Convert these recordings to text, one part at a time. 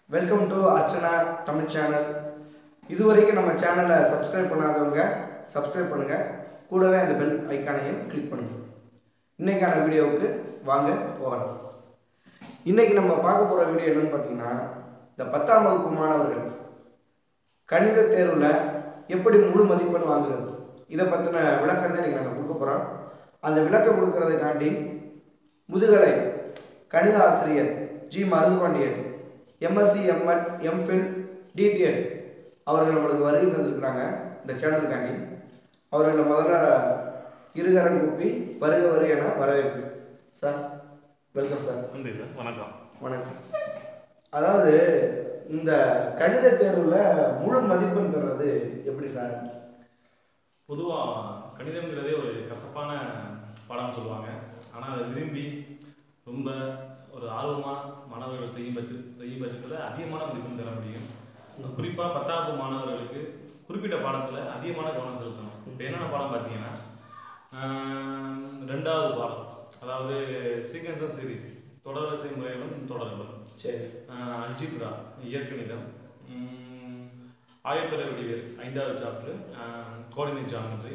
Welcome to Archana Tamil channel இதுவரைக்கும் நம்ம சேனலை சப்ஸ்கிரைப் பண்ணாதவங்க சப்ஸ்கிரைப் பண்ணுங்கள் கூடவே அந்த பெல் ஐக்கானையும் கிளிக் பண்ணுங்கள் இன்னைக்கான வீடியோவுக்கு வாங்க போகலாம் இன்னைக்கு நம்ம பார்க்க போகிற வீடியோ என்னன்னு பார்த்தீங்கன்னா இந்த பத்தாம் வகுப்பு மாணவர்கள் கணித தேர்வில் எப்படி முழு மதிப்பெண் வாங்குறது இதை பற்றின விளக்கம் தான் இன்றைக்கி நாங்கள் கொடுக்க போகிறோம் அந்த விளக்கம் கொடுக்கறதுக்காண்டி முதுகலை கணித ஆசிரியர் G Marudhupandian MSc MEd MPhil DTEd அவர்கள் நம்மளுக்கு வருகை தந்திருக்கிறாங்க இந்த சேனலுக்காண்டி அவர்களை முதல்ல இருகரம் கூப்பி வருக வருக என வரவேற்பு சார் வெல்கம் சார் நன்றி சார் வணக்கம் வணக்கம் அதாவது இந்த கணித தேர்வில் முழு மதிப்பெண் பெறுறது எப்படி சார் பொதுவாக கணிதம்ங்கிறதே ஒரு கசப்பான பாடம் சொல்லுவாங்க ஆனால் அதை விரும்பி ரொம்ப ஒரு ஆர்வமாக மாணவர்கள் செய்யும் பட்ச செய்யும் பட்சத்தில் அதிகமான மதிப்பெண் பெற முடியும் குறிப்பாக பத்தாவது மாணவர்களுக்கு குறிப்பிட்ட பாடத்தில் அதிகமான கவனம் செலுத்தணும் இப்போ என்னென்ன பாடம் பார்த்தீங்கன்னா ஆஹ், ரெண்டாவது பாடம் அதாவது சீக்வன்ஸ் ஆஃப் சீரிஸ் தொடர்வரிசை முறைகளும் தொடர்கள் சரி அல்ஜிப்ரா இயற்கணிதம் உம், ஆயத்தொலை வடிவியல் ஐந்தாவது சாப்டர் கோஆர்டினேட் ஜாமெட்ரி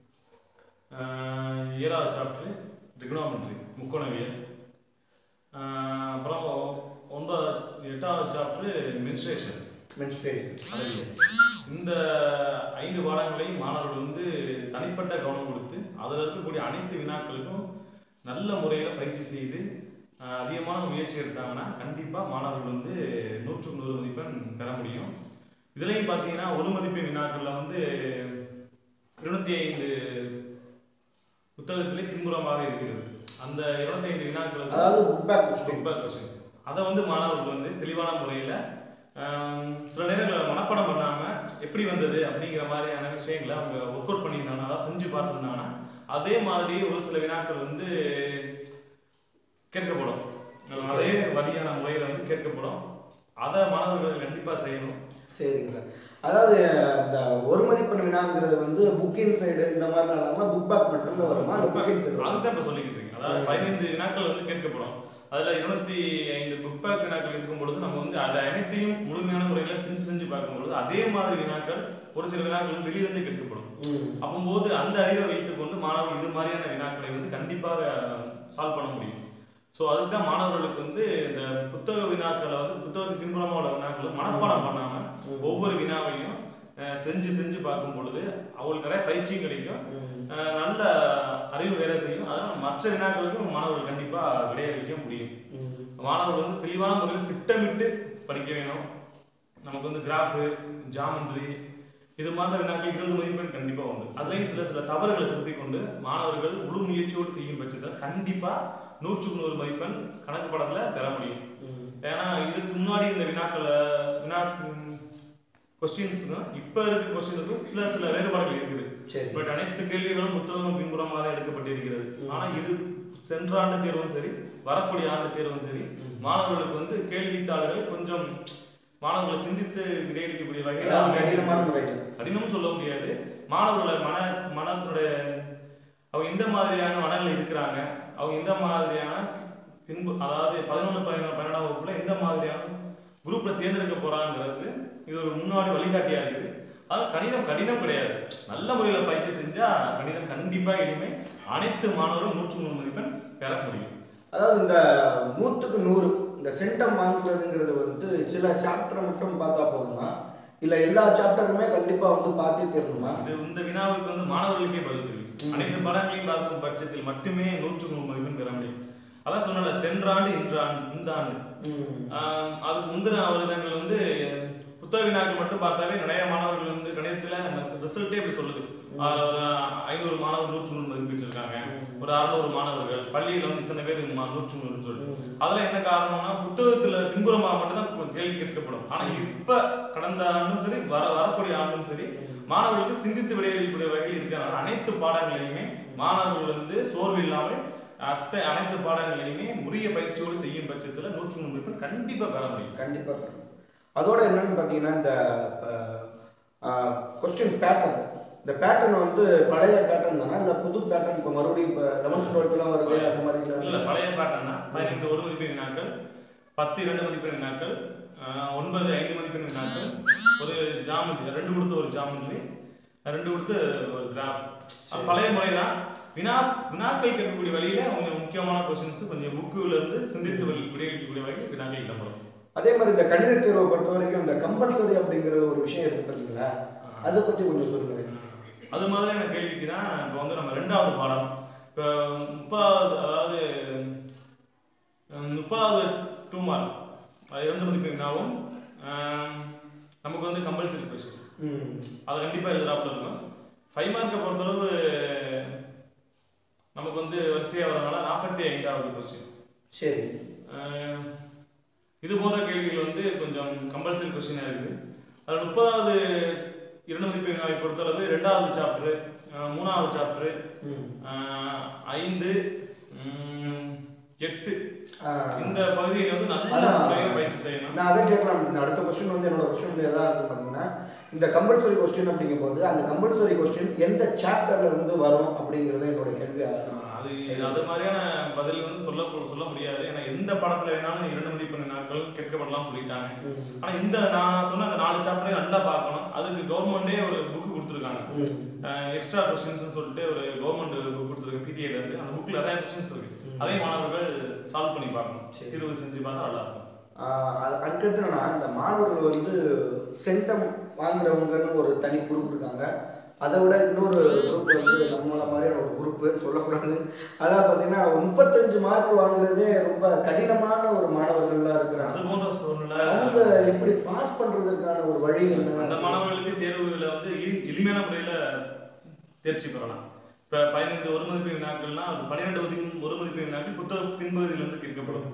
ஏழாவது சாப்டர் ட்ரிக்னோமெட்ரி முக்கோணவியல் ஆஹ், அப்புறம் ஒன்பதாவது எட்டாவது சாப்டர் மென்ஸ்ட்ரேஷன் மென்ஸ்ட்ரேஷன் இந்த ஐந்து பாடங்களையும் மாணவர்கள் வந்து தனிப்பட்ட கவனம் கொடுத்து அதில் இருக்கக்கூடிய அனைத்து வினாக்களுக்கும் நல்ல முறையில் பயிற்சி செய்து ஆஹ், அதிகமான முயற்சி எடுத்தாங்கன்னா கண்டிப்பாக மாணவர்கள் வந்து நூற்றுக்கு நூறு மதிப்பெண் பெற முடியும் இதுலேயும் பார்த்தீங்கன்னா ஒரு மதிப்பெண் வினாக்களில் வந்து இருநூத்தி ஐந்து புத்தகத்திலே பின்புறமாக இருக்கிறது அந்த இருநூத்தி ஐந்து வினாக்களுக்கு அதாவது book back question step questions அதை வந்து மாணவர்கள் வந்து தெளிவான முறையில் சில நேரங்களில் மனப்பாடம் பண்ணாமல் எப்படி வந்தது அப்படிங்கிற மாதிரியான விஷயங்களை அவங்க ஒர்க் அவுட் பண்ணியிருந்தாங்கன்னா அதாவது செஞ்சு பார்த்துருந்தாங்கன்னா அதே மாதிரி ஒரு சில வினாக்கள் வந்து கேட்கப்படும் அதே வழியான முறையில் வந்து கேட்கப்படும் அதை மாணவர்கள் கண்டிப்பாக செய்யணும் சரிங்க சார் அதாவது இந்த ஒரு மதிப்பெண் வினாங்கிறது வந்து புக்கின் சைடு இந்த மாதிரி இல்லாமல் புக் பேக் மட்டும்தான் வருமா இல்லை புக்கின் சைடு அதுதான் இப்போ சொல்லிக்கிட்டு இருக்கேன் அதாவது பதினைந்து வினாக்கள் வந்து கேட்கப்படும் அதில் இருநூத்தி ஐந்து புக் பேக் வினாக்கள் இருக்கும் பொழுது நம்ம வந்து அதை அனைத்தையும் முழுமையான முறையில் செஞ்சு செஞ்சு பார்க்கும் பொழுது அதே மாதிரி வினாக்கள் ஒரு சில வினாக்கள் வந்து வெளியிலிருந்து கேட்கப்படும் ம் அப்போது அந்த அறிவை வைத்துக்கொண்டு மாணவர்கள் இது மாதிரியான வினாக்களை வந்து கண்டிப்பாக சால்வ் பண்ண முடியும் ஸோ அதுக்கு தான் மாணவர்களுக்கு வந்து இந்த புத்தக வினாக்களை வந்து புத்தகத்துக்கு பின்புறமாக உள்ள வினாக்களை மனப்பாடம் பண்ணாமல் ஒவ்வொரு வினாவையும் அஹ், செஞ்சு செஞ்சு பார்க்கும் பொழுது அவங்களுக்கு நிறைய பயிற்சியும் கிடைக்கும் ம். அஹ், நல்ல அறிவு வேலை செய்யும் அதனால் மற்ற வினாக்களுக்கும் மாணவர்கள் கண்டிப்பாக விடையளிக்க முடியும் ம். மாணவர்கள் வந்து தெளிவான முறையில் திட்டமிட்டு படிக்க வேணும் நமக்கு வந்து கிராஃபு ஜாமெண்ட்ரி இது மாதிரி வினாக்கள் இருபது மதிப்பெண் கண்டிப்பாக உண்டு அதுலேயும் சில சில தவறுகளை திருத்திக் கொண்டு மாணவர்கள் முழு முயற்சியோடு செய்யும் பட்சத்தில் கண்டிப்பாக நூற்றுக்கு நூறு மதிப்பெண் கணக்கு பாடத்தில் பெற முடியும் ம். ஏன்னா இதுக்கு முன்னாடி இந்த வினாக்களை வினா கொஸ்டின்ஸுக்கும் இப்போ இருக்க கொஸ்டினுக்கும் சில சில வேறுபாடுகள் இருக்குது சரி பட் அனைத்து கேள்விகளும் புத்தகம் பின்புறமாக தான் எடுக்கப்பட்டிருக்கிறது ம். ஆனா இது சென்ற ஆண்டு தேர்வும் சரி வரக்கூடிய ஆண்டு தேர்வும் சரி ம். மாணவர்களுக்கு வந்து கேள்வித்தாள்கள் கொஞ்சம் மாணவர்களை சிந்தித்து விடையளிக்கக்கூடிய வகையில் அதாவது கடினமான அவங்க முறையில் கடினம் சொல்ல முடியாது மாணவர்களை மன மனத்துடைய அவங்க எந்த மாதிரியான மனநிலை இருக்கிறாங்க அவங்க எந்த மாதிரியான பின்பு அதாவது பதினொன்று பதினொன்று பன்னெண்டாம் வகுப்புல எந்த மாதிரியான குரூப்ல தேர்ந்தெடுக்க போறாங்கிறது இது ஒரு முன்னாடி வழிகாட்டியா இருக்குது அது கணிதம் கடினம் கிடையாது நல்ல முறையில் பயிற்சி செஞ்சா கணிதம் கண்டிப்பா இனிமே அனைத்து மாணவரும் நூற்று நூறு மதிப்பெண் பெற முடியும் அதாவது இந்த நூற்றுக்கு நூறு இந்த சென்டம் வாங்குறதுங்கிறது வந்து சில சாப்டரை மட்டும் பார்த்தா போதுமா இல்லை எல்லா சாப்டருமே கண்டிப்பாக வந்து பார்த்தே தீரணுமா இது இந்த வினாவுக்கு வந்து மாணவர்களுக்கே பதில் தெரியும் அனைத்து படங்களையும் பார்க்கும் பட்சத்தில் மட்டுமே நூற்று நூறு மதிப்பெண் பெற முடியும் அதான் சொன்னல சென்ற ஆண்டு இன்ற ஆண்டு இந்த ஆண்டு ம். ஆஹ் அதுக்கு முந்தின வருடங்கள் வந்து புத்தக வினாக்கள் மட்டும் பார்த்தாவே நிறைய மாணவர்கள் வந்து கணிதத்தில் ரிசல்ட்டே இப்படி சொல்லுது அதுல ஒரு ஐநூறு மாணவர் நூற்று நூறு மதிப்பு வச்சிருக்காங்க ஒரு அறுநூறு மாணவர்கள் பள்ளியில் வந்து இத்தனை பேர் மா- நூற்று நூறு சொல்லிட்டு ம். அதுல என்ன காரணம்னா புத்தகத்துல பின்புறமாக மட்டும்தான் கேள்வி கேட்கப்படும் ஆனா இப்ப கடந்த ஆண்டும் சரி வர வரக்கூடிய ஆண்டும் சரி மாணவர்களுக்கு சிந்தித்து விடையளிக்கக்கூடிய வகையில் இருக்கிறனால அனைத்து பாடங்களையுமே மாணவர்கள் வந்து சோர்வு இல்லாமல் அத்தை அனைத்து பாடங்களையுமே உரிய பயிற்சியோடு செய்யும் பட்சத்துல நூற்று நூறு மதிப்பெண் கண்டிப்பா பெற முடியும் கண்டிப்பாக பெறணும். அதோட என்னன்னு பார்த்தீங்கன்னா இந்த கொஸ்டின் பேட்டர்ன் இந்த பேட்டர்ன் வந்து பழைய பேட்டர்ன் தானே இல்லை புது பேட்டர்ன் இப்போ மறுபடியும் இப்போ லெவன்த் டுவெல்த்லாம் வருது அந்த மாதிரி இல்ல இல்லை பழைய பாட்டம்னா பதினைந்து ஒரு மதிப்பெண் வினாக்கள் பத்து இரண்டு மதிப்பெண் வினாக்கள் ஆஹ் ஒன்பது ஐந்து மதிப்பெண் வினாக்கள் ஒரு ஜாமெட்ரி ரெண்டு கொடுத்து ஒரு ஜாமெட்ரி ரெண்டு கொடுத்து ஒரு கிராஃப் சரி. பழைய முறை தான் வினா வினாக்கள் கேட்கக்கூடிய வழியில கொஞ்சம் முக்கியமான கொஸ்டின்ஸ் கொஞ்சம் புக்குல இருந்து சிந்தித்து வெளி- விடையளிக்கக்கூடிய வகையில் வினாக்கள் இடம்பெறும் அதே மாதிரி இந்த கணித தேர்வை பொறுத்த வரைக்கும் இந்த கம்பல்சரி அப்படிங்கிற ஒரு விஷயம் இருக்கு பார்த்தீங்களா அதை பற்றி கொஞ்சம் சொல்லுங்க அது மாதிரியான கேள்விக்கு தான் இப்போ வந்து நம்ம ரெண்டாவது பாடம் இப்போ முப்பதாவது அதாவது ஹம், முப்பதாவது டூ மார்க் அது இரண்டு மதிப்பு வினாவும் ஆம், நமக்கு வந்து கம்பல்சரி கொஸ்டின் ம் அதை கண்டிப்பாக எழுதுறாப்புல இருக்கும் ஃபைவ் மார்க்கை பொறுத்தளவு நமக்கு வந்து வரிசையாக வரனால நாற்பத்தி ஐந்தாவது கொஸ்டின் சரி ஆஹ் இது போன்ற கேள்விகள் வந்து கொஞ்சம் கம்பல்சரி கொஸ்டினாக இருக்குது அதில் முப்பதாவது இரண்டு மதிப்பு வினாவை பொறுத்தளவு ரெண்டாவது சாப்டர் மூணாவது சாப்டர் ம் ஐந்து உம், எட்டு ஆ, இந்த பகுதியை வந்து நல்ல அதான். முறையில் பயிற்சி செய்யணும் நான் அதை கேட்கலாம் இந்த அடுத்த கொஸ்டின் வந்து என்னோட கொஸ்டின் வந்து எதா இருக்கும் பார்த்தீங்கன்னா இந்த கம்பல்சரி கொஸ்டின் அப்படிங்கும்போது அந்த கம்பல்சரி கொஸ்டின் எந்த சாப்டர்ல இருந்து வரும் அப்படிங்கிறது என்னோட கேள்வி ஆஹ் அது அது மாதிரியான பதில் வந்து சொல்ல சொல்ல முடியாது ஏன்னா எந்த படத்துல வேணாலும் இரண்டு மதிப்பெண் நாட்கள் கேட்கப்படலாம் சொல்லிட்டாங்க ம், ஆனா இந்த நான் சொன்ன அந்த நாலு சாப்டரையும் நல்லா பார்க்கணும் அதுக்கு கவர்மெண்டே ஒரு புக் கொடுத்துருக்காங்க ம், எக்ஸ்ட்ரா கொஸ்டின்ஸ் சொல்லிட்டு ஒரு கவர்மெண்ட் புக் கொடுத்துருக்கு பிடிஏல இருந்து அந்த புக்ல நிறைய கொஸ்டின்ஸ் இருக்கு அதையும் மாணவர்கள் சால்வ் பண்ணி பார்க்கணும் சரி. தீர்வு செஞ்சு பார்த்தா நல்லா இருக்கும் ஆ, அது அதுக்கடுத்து என்னன்னா இந்த மாணவர்கள் வந்து சென்டம் வாங்குறவங்கன்னு ஒரு தனி குரூப் இருக்காங்க அதை விட இன்னொரு குரூப் வந்து நம்மள மாதிரியான ஒரு குரூப் சொல்லக்கூடாது அதான் பார்த்தீங்கன்னா முப்பத்தஞ்சு மார்க் வாங்குறதே ரொம்ப கடினமான ஒரு மாணவர்கள்லாம் இருக்கிறாங்க அது போன்ற சூழ்நிலை அவங்க எப்படி பாஸ் பண்றதுக்கான ஒரு வழி அந்த என்ன மாணவர்களுக்கு தேர்வுல வந்து எளி- எளிமையான முறையில தேர்ச்சி பெறலாம் இப்ப பதினைந்து ஒரு மதிப்பு வினாக்கள்னா அது பன்னிரெண்டு மதிப்பு ஒரு மதிப்பு வினாக்கள் புத்தக பின்பகுதியில இருந்து கேட்கப்படும்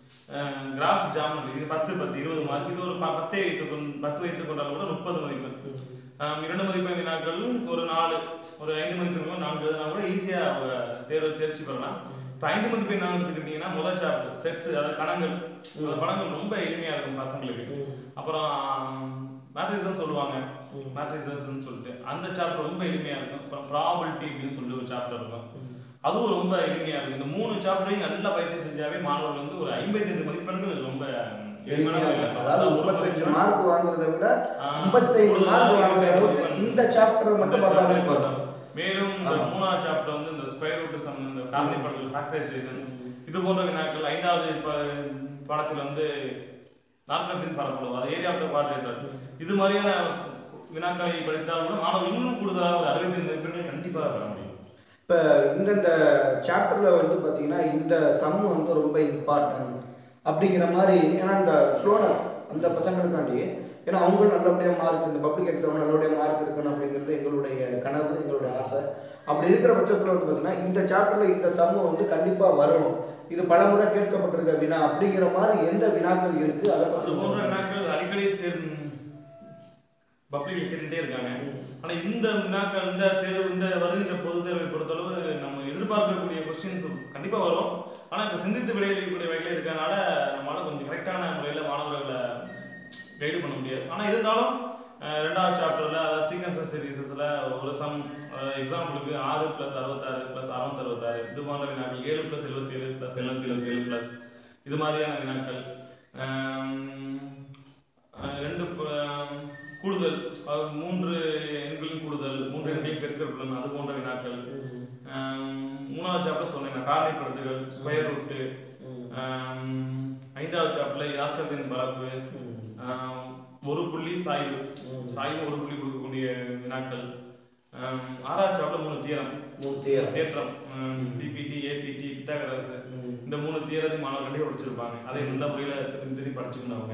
கிராஃப் ஜாமெட்ரி இது பத்து பத்து இருபது மார்க் இது ஒரு ப- பத்தை வைத்துக் கொண்டு பத்து வைத்துக் கொண்டால் கூட முப்பது மதிப்பு ஆஹ் இரண்டு மதிப்பெண் வினாக்களும் ஒரு நாலு ஒரு ஐந்து மதிப்பெண்களும் நான்கு எழுதினா கூட ஈஸியா அவங்க தேர்வு தேர்ச்சி பெறலாம் இப்போ ஐந்து மதிப்பெண் நான்கு எடுத்துக்கிட்டீங்கன்னா முதல் சாப்டர் செட்ஸ் அதாவது கணங்கள் அந்த படங்கள் ரொம்ப எளிமையா இருக்கும் பசங்களுக்கு அப்புறம் மேட்ரிசஸ் சொல்லுவாங்க மேட்ரிசஸ்ன்னு சொல்லிட்டு அந்த சாப்டர் ரொம்ப எளிமையா இருக்கும் அப்புறம் ப்ராபபிலிட்டி அப்படின்னு சொல்லிட்டு ஒரு சாப்டர் இருக்கும் அதுவும் ரொம்ப எளிமையா இருக்கும் இந்த மூணு சாப்டரையும் நல்லா பயிற்சி செஞ்சாவே மாணவர்கள் வந்து ஒரு ஐம்பத்தைந்து மதிப்பெண்கள் ரொம்ப எளிமையான முறையில அதாவது ஒரு முப்பத்தஞ்சு மதிப்பெண் மார்க் வாங்குறதை விட ஆஹ், ஐம்பத்தைந்து கூடுதலா மார்க் வாங்குற இருபது அளவுக்கு மதிப்பெண். இந்த சாப்டர் மட்டும் பார்த்தாலே போதும் மேலும் இந்த ஆமா. மூணாவது சாப்டர் வந்து இந்த ஸ்கொயர் ரூட் சம் இந்த காரணிப்படுதல் ஃபேக்டரைசேஷன் இது போன்ற வினாக்கள் ஐந்தாவது ப- பாடத்தில் வந்து நாற்கரத்தின் பரப்பளவு அது ஏரியா ஆஃப் த குவாட்ரேட்டர் இது மாதிரியான வினாக்களை படித்தால் கூட மாணவர்கள் இன்னும் கூடுதலாக ஒரு அறுபத்தைந்து மதிப்பெண்கள் கண்டிப்பாக பெற முடியும் இப்போ இந்தந்த சாப்டரில் வந்து பார்த்தீங்கன்னா இந்த சம் வந்து ரொம்ப இம்பார்ட்டன்ட் அப்படிங்கிற மாதிரி ஏன்னா இந்த ஸ்லோனர் அந்த பசங்களுக்காண்டி ஏன்னா அவங்களும் நல்லபடியாக மார்க் இந்த பப்ளிக் எக்ஸாம் நல்லபடியாக மார்க் எடுக்கணும் அப்படிங்கிறது எங்களுடைய கனவு எங்களுடைய ஆசை அப்படி இருக்கிற பட்சத்தில் வந்து பார்த்தீங்கன்னா இந்த சாப்டரில் இந்த சம் வந்து கண்டிப்பாக வரணும் இது பலமுறை கேட்கப்பட்டிருக்க வினா அப்படிங்கிற மாதிரி எந்த வினாக்கள் இருக்குது அதை அது பற்றி போன்ற வினாக்கள் அடிக்கடி தேர்வு பப்ளிக் கேட்டுட்டே இருக்காங்க ஆனா இந்த வினாக்கள் இந்த தேர்வு இந்த வருகின்ற பொது தேர்வை பொறுத்தளவு நம்ம எதிர்பார்க்கக்கூடிய கொஸ்டின்ஸ் கண்டிப்பா வரும் ஆனா இப்ப சிந்தித்து விடையளிக்கக்கூடிய வகையில இருக்கறனால நம்மளால கொஞ்சம் கரெக்டான முறையில மாணவர்களை கைடு பண்ண முடியாது ஆனா இருந்தாலும் அஹ், ரெண்டாவது சாப்டர்ல அதாவது சீக்வன்ஸ் சீரீஸஸ்ல ஒரு சம் எக்ஸாம்பிளுக்கு ஆறு பிளஸ் அறுபத்தாறு பிளஸ் அறுநூத்தி அறுபத்தாறு இது போன்ற வினாக்கள் ஏழு பிளஸ் எழுபத்தி ஏழு பிளஸ் எழுநூத்தி எழுபத்தி ஏழு பிளஸ் இது மாதிரியான வினாக்கள் ஆம், அஹ், ரெண்டு ப- கூடுதல் அதாவது மூன்று எண்களின் கூடுதல் மூன்று எண்களின் பெருக்கற்பலன் அது போன்ற வினாக்கள் ஆம், மூணாவது சாப்டர் சொன்னேன் காரணிப்படுத்துகள் ஸ்கொயர் ரூட்டு ஐந்தாவது சாப்டர்ல யாக்கத்தின் பரப்பு ஆம், ஒரு புள்ளி சாய்வு சாய்வு ஒரு புள்ளி கொடுக்கக்கூடிய வினாக்கள் ஆம், ஆறாவது சாப்டர் மூணு தீரம் மூர்த்தியாக தேற்றம் பிபிடி ஏபிடி பித்தாகரஸ் இந்த மூணு தியரத்தையும் மாணவர்கள் கண்டிப்பாக படிச்சிருப்பாங்க அதை நல்ல முறையில் திரும்பி திரும்பி படிச்சுக்கணும் அவங்க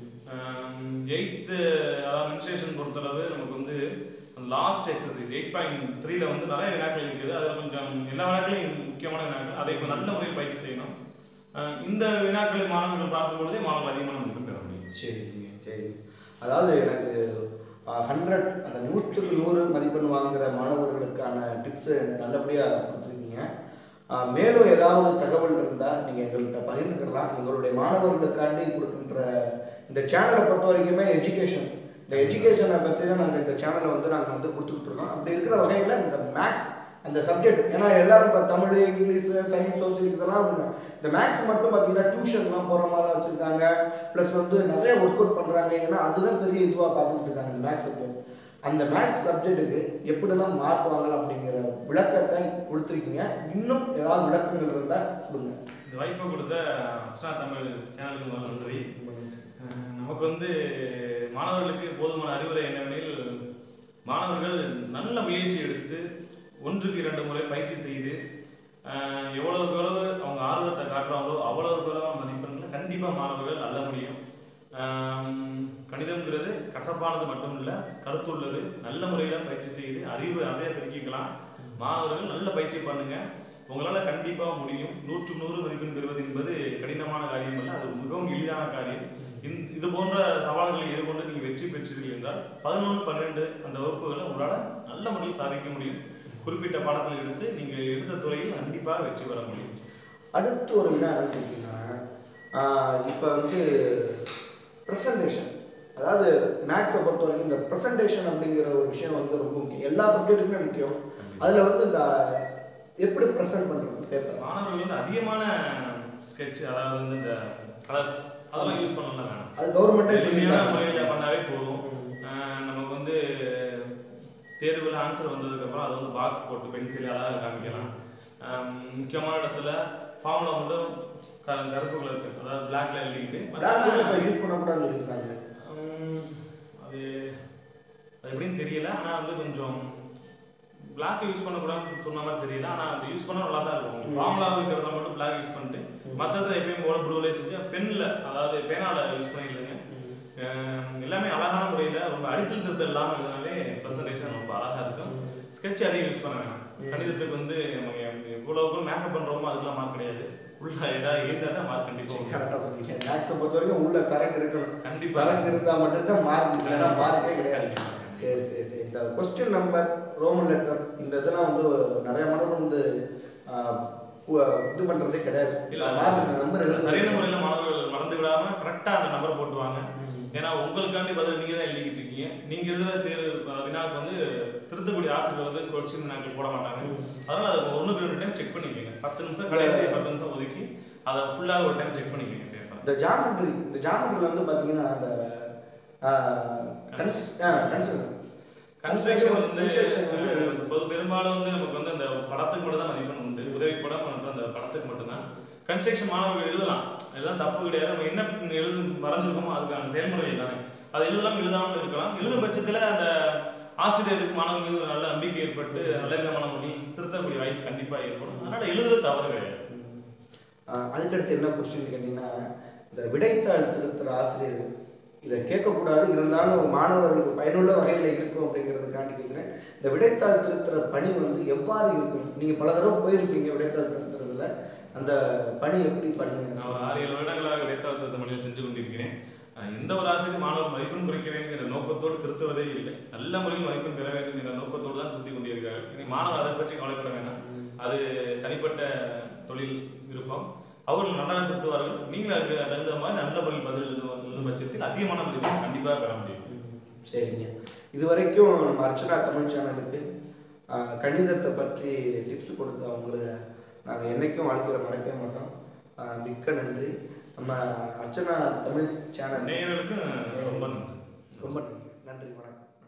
எயித்து அதாவது மென்ஸ்ட்ரேஷன் பொறுத்தளவு நமக்கு வந்து லாஸ்ட் எக்ஸசைஸ் எயிட் பாயிண்ட் த்ரீல வந்து நிறைய வினாக்கள் இருக்குது அதில் கொஞ்சம் எல்லா வினாக்களையும் முக்கியமான வினாக்கள் அதை இப்போ நல்ல முறையில் பயிற்சி செய்யணும் அஹ் இந்த வினாக்களை மாணவர்கள் பார்க்கும்பொழுதே மாணவர்கள் அதிகமான மதிப்பெண் பெற முடியும் சரிங்க சரி அதாவது எனக்கு ஹண்ட்ரட் அந்த நூற்றுக்கு நூறு மதிப்பெண் வாங்குற மாணவர்களுக்கான டிப்ஸ் நல்லபடியாக கொடுத்துருக்கீங்க ஆஹ் மேலும் ஏதாவது தகவல் இருந்தால் நீங்கள் எங்கள்கிட்ட பகிர்ந்துக்கலாம் எங்களுடைய மாணவர்களுக்காண்டி கொடுக்கின்ற இந்த சேனலை பொறுத்த வரைக்குமே எஜுகேஷன் இந்த எஜுகேஷனை பற்றி தான் நாங்கள் இந்த சேனலை வந்து நாங்கள் வந்து கொடுத்துக்கிட்டு இருக்கோம் அப்படி இருக்கிற வகையில் இந்த மேக்ஸ் அந்த சப்ஜெக்ட் ஏன்னா எல்லாரும் இப்போ தமிழ் இங்கிலீஷ் சயின்ஸ் சோசியல் இதெல்லாம் அப்படின்னா இந்த மேக்ஸ் மட்டும் பார்த்தீங்கன்னா டியூஷன்லாம் போகிற மாதிரி வச்சுருக்காங்க ப்ளஸ் வந்து நிறைய ஒர்க் அவுட் பண்ணுறாங்க ஏன்னா அதுதான் பெரிய இதுவாக பார்த்துட்டு இருக்காங்க இந்த மேக்ஸ் சப்ஜெக்ட் அந்த மேக்ஸ் சப்ஜெக்ட்டுக்கு எப்படிலாம் மார்க் வாங்கலாம் அப்படிங்கிற விளக்கத்தை கொடுத்துருக்கீங்க இன்னும் ஏதாவது விளக்கங்கள் இருந்தால் கொடுங்க இந்த வாய்ப்பை கொடுத்த அர்ச்சனா தமிழ் சேனலுக்கு முதல்ல நன்றி அஹ் நமக்கு வந்து மாணவர்களுக்கு போதுமான அறிவுரை என்னவெனில் மாணவர்கள் நல்ல முயற்சி எடுத்து ஒன்றுக்கு இரண்டு முறை பயிற்சி செய்து அஹ் எவ்வளவுக்கு எவ்வளவு அவங்க ஆர்வத்தை காட்டுறாங்களோ அவ்வளவுக்கு எவ்வளவு மதிப்பெண்களை கண்டிப்பாக மாணவர்கள் நல்ல முடியும் ஆம், கணிதம்ங்கிறது கசப்பானது மட்டும் இல்லை கருத்துள்ளது நல்ல முறையில் பயிற்சி செய்து அறிவு நிறைய பெருக்கிக்கலாம் மாணவர்கள் நல்ல பயிற்சி பண்ணுங்க உங்களால் கண்டிப்பாக முடியும் நூற்று நூறு மதிப்பெண் பெறுவது என்பது கடினமான காரியம் அல்ல அது மிகவும் எளிதான காரியம் இந்த இது போன்ற சவால்களை எதிர்கொண்டு நீங்கள் வெற்றி பெற்றீர்கள் என்றால் பதினொன்று பன்னெண்டு அந்த வகுப்புகளை உங்களால் நல்ல முறையில் சாதிக்க முடியும் குறிப்பிட்ட பாடத்தில் எடுத்து நீங்கள் எடுத்த துறையில் கண்டிப்பாக வெற்றி பெற முடியும் அடுத்து ஒரு என்ன கேட்டிங்கன்னா இப்போ வந்து ப்ரெசன்டேஷன் அதாவது மேக்ஸை பொறுத்த வரைக்கும் இந்த ப்ரெசன்டேஷன் அப்படிங்கிற ஒரு விஷயம் வந்து ரொம்ப முக்கியம் எல்லா சப்ஜெக்ட்டுக்குமே முக்கியம் அதில் வந்து இந்த எப்படி ப்ரெசென்ட் பண்ணுறது பேப்பர் மாணவர்கள் வந்து அதிகமான ஸ்கெட்ச் அதாவது வந்து இந்த கலர் அதெல்லாம் யூஸ் பண்ணலாம் வேணாம் அது கவர்மெண்ட்டே எளிமையான சொல்லியிருக்காங்க முறையில் பண்ணாவே போதும் ஆஹ் நமக்கு வந்து தேர்வில் ஆன்சர் வந்ததுக்கப்புறம் அதை வந்து பாக்ஸ் போட்டு பென்சில் அழகாக காமிக்கலாம் ஆஹ் முக்கியமான இடத்துல ஃபார்முலா வந்து க- கருப்பு கலர் அதாவது பிளாக்ல எழுதிட்டு பிளாக் இப்போ மற்ற யூஸ் பண்ணக்கூடாதுன்னு சொல்லியிருக்காங்க உம், அது அது எப்படின்னு தெரியல ஆனால் வந்து கொஞ்சம் பிளாக் யூஸ் பண்ணக்கூடாதுன்னு சொன்ன மாதிரி தெரியல ஆனால் அது யூஸ் பண்ண நல்லா தான் இருக்கும் ம். ஃபார்முலா இருக்கிறத மட்டும் பிளாக் யூஸ் பண்ணிட்டு மற்றதை எப்பயும் போல ப்ளூலே செஞ்சு பென்னில் அதாவது பேனால யூஸ் பண்ணிடுங்க அஹ் எல்லாமே அழகான முறையில் ரொம்ப அடித்தல் திருத்தல் இல்லாமல் எழுதினாலே ப்ரெசன்டேஷன் ரொம்ப அழகாக இருக்கும் ஸ்கெட்ச் அதிகம் யூஸ் பண்ண வேணாம் ம். கணிதத்துக்கு வந்து நம்ம இவ்வளோ மேக்கப் பண்ணுறோமோ அதுக்கெல்லாம் மார்க் கிடையாது உள்ள ஏதாவது எழுந்தால் தான் மார்க் கண்டிப்பாக வரும். கரெக்டாக சொன்னீங்க மேக்ஸை பொறுத்த வரைக்கும் உள்ள சரக்கு இருக்கணும் கண்டிப்பாக சரக்கு இருந்தால் மட்டும்தான் மார்க் இல்லைன்னா மார்க்கே கிடையாது சரி சரி சரி இந்த கொஸ்டின் நம்பர் ரோமன் லெட்டர் இந்த இதெல்லாம் வந்து நிறைய மாணவர்கள் வந்து ஆஹ், கு- இது பண்ணுறதே கிடையாது இல்ல, மார்க் நம்பர் எழுத சரியான முறையில் மாணவர்கள் மறந்து விடாம கரெக்டாக அந்த நம்பர் போட்டுவாங்க ஏன்னா உங்களுக்காண்டி பதில் நீங்க தான் எழுதிக்கிட்டு இருக்கீங்க நீங்க எழுதுற தேர்வு அஹ், வினாவுக்கு வந்து திருத்தக்கூடிய ஆசிரியர் வந்து கொஸ்டின் வினாக்கள் போட மாட்டாங்க அதனால அதை ஒண்ணுக்கு ரெண்டு டைம் செக் பண்ணிக்கோங்க பத்து நிமிஷம் கடைசி பத்து நிமிஷம் ஒதுக்கி அதை ஃபுல்லாக ஒரு டைம் செக் பண்ணிக்கோங்க பேப்பர் இந்த ஜாமெட்ரி இந்த ஜாமெட்ரியில் வந்து பார்த்தீங்கன்னா அந்த கன்ஸ்ட்ரக்ஷன் கன்ஸ்ட்ரக்ஷன் வந்து Construction வந்து- அஹ், பொது பெரும்பாலும் வந்து நமக்கு வந்து அந்த படத்துக்கு மட்டும் தான் மதிப்பெண் உண்டு உதவி படம் மற்றும் அந்த படத்துக்கு மட்டும்தான் கன்ஸ்ட்ரக்ஷன் மாணவர்கள் எழுதலாம் எல்லாம் தப்பு கிடையாது நம்ம என்ன எழுது வரைஞ்சிருக்கோமோ அதுக்கான செயல்முறை தானே அது எழுதலாம் எழுதாமல் இருக்கலாம் எழுதும் பட்சத்தில் அந்த ஆசிரியருக்கு மாணவர்கள் மீது ஒரு நல்ல நம்பிக்கை ஏற்பட்டு நல்ல விதமான முறையில் திருத்தக்கூடிய வாய்ப்பு கண்டிப்பாக ஏற்படும் அதனால எழுதுறது தவறு கிடையாது அதுக்கடுத்து என்ன கொஸ்டின் கேட்டிங்கன்னா இந்த விடைத்தாள் திருத்துற ஆசிரியர்கள் இதை கேட்கக்கூடாது இருந்தாலும் மாணவர்களுக்கு பயனுள்ள வகையில் இருக்கும் அப்படிங்கிறதுக்காண்டி கேட்குறேன் இந்த விடைத்தாள் திருத்துற பணி வந்து எவ்வாறு இருக்கும் நீங்கள் பல தடவை போயிருப்பீங்க விடைத்தாள் திருத்துறதுல அந்த பணி எப்படி பண்ணுங்க நான் ஒரு ஆறு ஏழு வருடங்களாக வேத்தாளத்த மொழியில் செஞ்சு கொண்டிருக்கிறேன் அஹ் எந்த ஒரு ஆசிரியர் மாணவர் மதிப்பெண் குறைக்க வேண்டும் என்ற நோக்கத்தோடு திருத்துவதே இல்லை நல்ல முறையில் மதிப்பெண் பெற வேண்டும் என்ற நோக்கத்தோடு தான் திருத்தி கொண்டிருக்கிறார்கள் இனி மாணவர் அதை பற்றி கவலைப்பட வேண்டாம் அது தனிப்பட்ட தொழில் விருப்பம் அவர்கள் நன்றாக திருத்துவார்கள் நீங்கள் அதுக்கு தகுந்த மாதிரி நல்ல முறையில் பதில் எழுதும் எழுதும் பட்சத்தில் அதிகமான மதிப்பெண் கண்டிப்பாக பெற முடியும் சரிங்க இது வரைக்கும் நம்ம அர்ச்சனா தமிழ் சேனலுக்கு ஆஹ், கணிதத்தை பற்றி டிப்ஸ் கொடுத்த அவங்கள நாங்கள் என்றைக்கும் வாழ்க்கையில் மறக்கவே மாட்டோம் ஆஹ், மிக்க நன்றி நம்ம அர்ச்சனா தமிழ் சேனல் நேயர்களுக்கும் ரொம்ப நன்றி ரொம்ப நன்றி நன்றி வணக்கம்